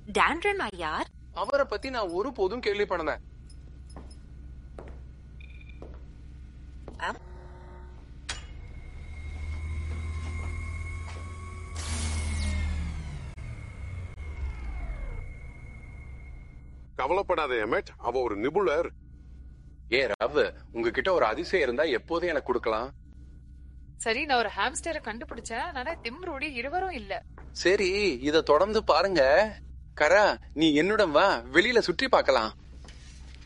டான்ரனா யார் அவரை பத்தி நான் ஒரு போதும் கேள்விப்படல கவலைப்படாத எமட் அவ ஒரு நிபுணர் ஏ ரவ் உங்ககிட்ட ஒரு அதிசயம் இருந்தா எப்போதும் எனக்கு கொடுக்கலாம் சரி நான் ஒரு ஹாம்ஸ்டரை கண்டுபிடிச்சேன் ஆனா திம்ரோடி இருவரும் இல்ல சரி இத தொடர்ந்து பாருங்க கரா நீ என்னுடன் வா வெளியில சுற்றி பார்க்கலாம்